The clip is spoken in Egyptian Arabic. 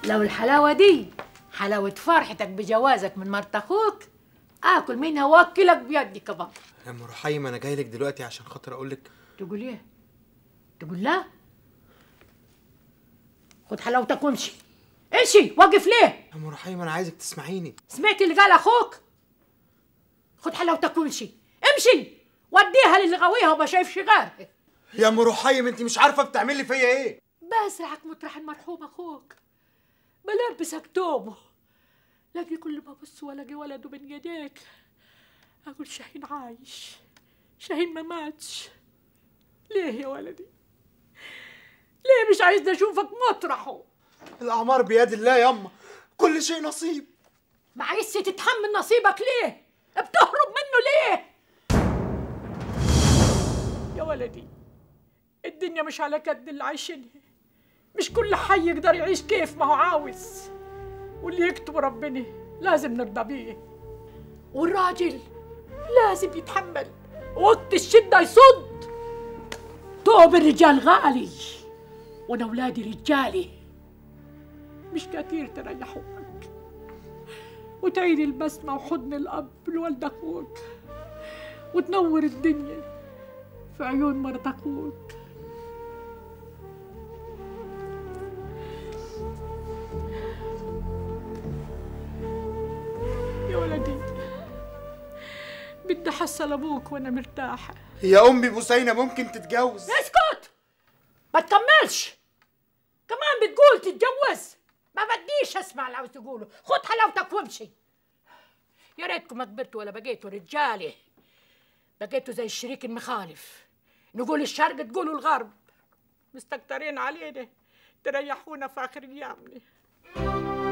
لو الحلاوة دي حلاوة فرحتك بجوازك من مرت أخوك آكل منها وأكلك بيدي كمان يا ام رحيم انا جاي لك دلوقتي عشان خاطر اقول لك تقول إيه؟ تقول لا؟ خد حلاوتك وامشي امشي واقف ليه؟ يا ام رحيم انا عايزك تسمعيني سمعت اللي قال أخوك؟ خد حلاوتك وامشي امشي وديها للي غاويها وما شايفش غيرها يا ام رحيم انت مش عارفه بتعملي فيا ايه بزرعك مطرح المرحوم اخوك بلبسك توبه لكن كل ما ابص والاقي ولده من يديك اقول شاهين عايش شاهين ما ماتش ليه يا ولدي ليه مش عايزني اشوفك مطرحه الاعمار بيد الله ياما كل شيء نصيب ما عايزش تتحمل نصيبك ليه بتهرب منه ليه يا ولدي الدنيا مش على قد اللي عايشينها مش كل حي يقدر يعيش كيف ما هو عاوز واللي يكتب ربنا لازم نرضى بيه والراجل لازم يتحمل وقت الشدة يصد توب الرجال غالي وانا ولادي رجالي مش كتير تريحوك وتعيد البسمة وحضن الأب لولد أخوك وتنور الدنيا في عيون مرت أخوك يا ولدي بدي أحصل أبوك وأنا مرتاحة يا امي بوسينه ممكن تتجوز اسكت ما تكملش كمان بتقول تتجوز ما بديش اسمع اللي عاوز تقوله خد حلاوتك وامشي يا ريتكم ما كبرتوا ولا بقيتوا رجاله بقيتوا زي الشريك المخالف نقول الشرق تقولوا الغرب مستكترين علينا تريحونا في اخر ايامنا